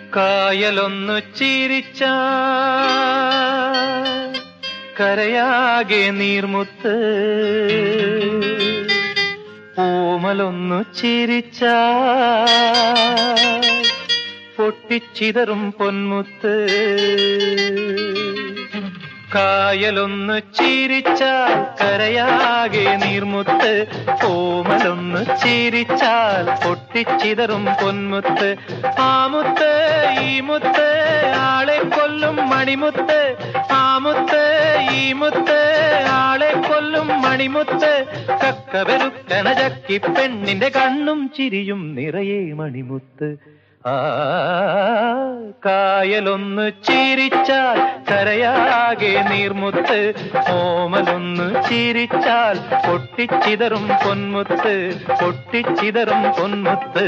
കായലൊന്നു ചിരിച്ച കരയാകെ നീർമുത്ത് ഓമലൊന്നു ചിരിച്ച പൊട്ടിച്ചിതറും പൊന്മുത്ത് കായലൊന്ന് ചിരിച്ചാൽ കരയാകെ നീർമുത്ത് ഓമലൊന്ന് ചിരിച്ചാൽ പൊട്ടിച്ചിതറും പൊന്മുത്ത് ആ മുത്ത് ഈ മുത്ത് ആളെ കൊല്ലും മണിമുത്ത് ആ മുത്ത് ഈ മുത്ത് ആളെ കൊല്ലും മണിമുത്ത് കക്കവരുക്കണ ചക്കി പെണ്ണിന്റെ കണ്ണും ചിരിയും നിറയെ മണിമുത്ത് ആ കായലൊന്ന് ചിരിച്ചാൽ കരയാകെ നീർമുത്ത് ഓമലൊന്ന് ചിരിച്ചാൽ പൊട്ടിച്ചിതറും പൊന്മുത്ത് പൊട്ടിച്ചിതറും പൊന്മുത്ത്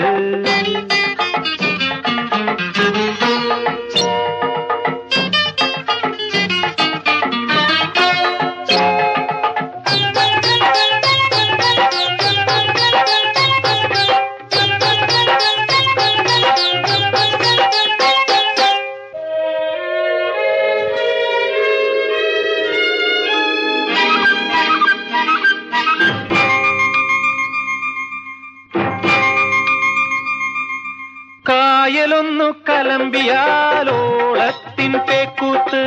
കായലൊന്നു കലമ്പിയാലോളത്തിൻ പേക്കൂത്ത്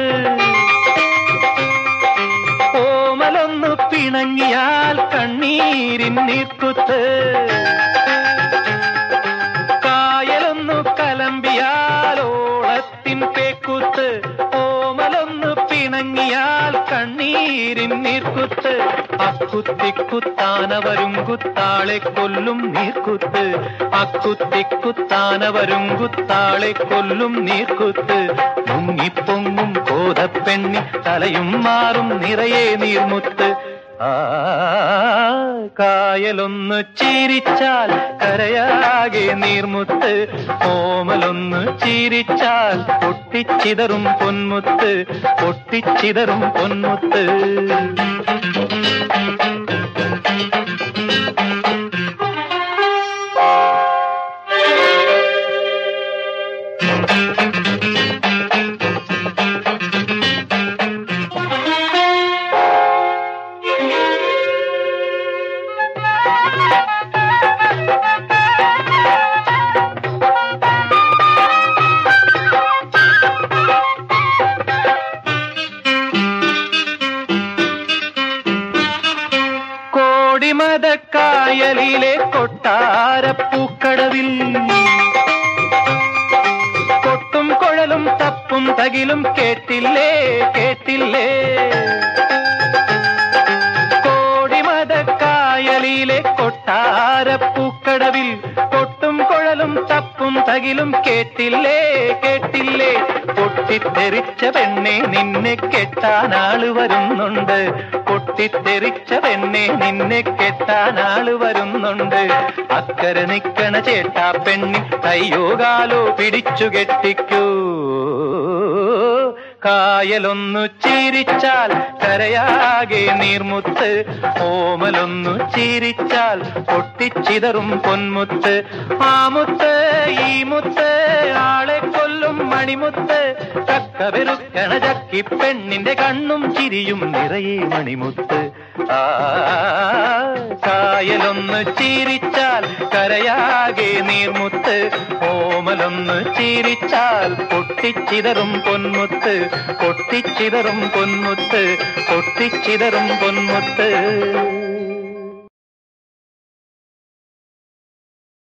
ഓമലൊന്നു പിണങ്ങിയാൽ കണ്ണീരിൻ നീർക്കുത്ത് കായലൊന്നു കലമ്പിയാലോളത്തിൻ പേക്കൂത്ത് ഓമലൊന്നു പിണങ്ങിയാൽ കണ്ണീരിൻ നീർക്കുത്ത് അക്കുത്തിക്കുത്താനവരും കുത്താളെ കൊല്ലും നീർക്കുത്ത് അക്കുത്തിക്കുത്താനവരും കുത്താളെ കൊല്ലും നീർക്കുത്ത് മുങ്ങിപ്പൊങ്ങും കോതപ്പെണ്ണി തലയും മാറും നിറയെ നീർമുത്ത് ആ കായലൊന്ന് ചിരിച്ചാൽ കരയാകെ നീർമുത്ത് ഓമലൊന്ന് ചിരിച്ചാൽ പൊട്ടിച്ചിതറും പൊന്മുത്ത് പൊട്ടിച്ചിതറും പൊന്മുത്ത് കോടിമതക്കായലിലെ കൊട്ടാരപ്പൂക്കടവിൽ കൊട്ടും കുഴലും തപ്പും തകിലും കേട്ടില്ലേ കേട്ടില്ലേ കോടിമതക്കായലിലെ കൊട്ടാരപ്പൂക്കടവിൽ കൊട്ടും കുഴലും തപ്പും തകിലും കേട്ടില്ലേ കേട്ടില്ലേ പൊട്ടിത്തെറിച്ച പെണ്ണെ നിന്നെ കെട്ടാൻ ആള് വരുന്നുണ്ട് പൊട്ടിത്തെറിച്ച പെണ്ണെ നിന്നെ കെട്ടാൻ ആള് വരുന്നുണ്ട് അക്കരെ നിക്കണ ചേട്ടാ പെണ്ണി കയ്യോ കാലോ പിടിച്ചു കെട്ടിക്കൂ കായലൊന്നു ചിരിച്ചാൽ കരയാകെ നീർമുത്ത് ഓമലൊന്നു ചിരിച്ചാൽ പൊട്ടിച്ചിതറും പൊന്മുത്ത് ആ മുത്ത് ഈ മുത്ത് ആളെ കൊല്ലും മണിമുത്ത് കക്കവെറുക്കണ ചക്കി പെണ്ണിന്റെ കണ്ണും ചിരിയും നിറയെ മണിമുത്ത് ആ കായലൊന്ന് ചിരിച്ചാൽ കരയാകെ നീർമുത്ത് ഓമലൊന്ന് ചിരിച്ചാൽ പൊട്ടിച്ചിതറും പൊന്മുത്ത് പൊട്ടിച്ചിതറും പൊന്മുത്ത് പൊട്ടിച്ചിതറും പൊന്മുത്ത്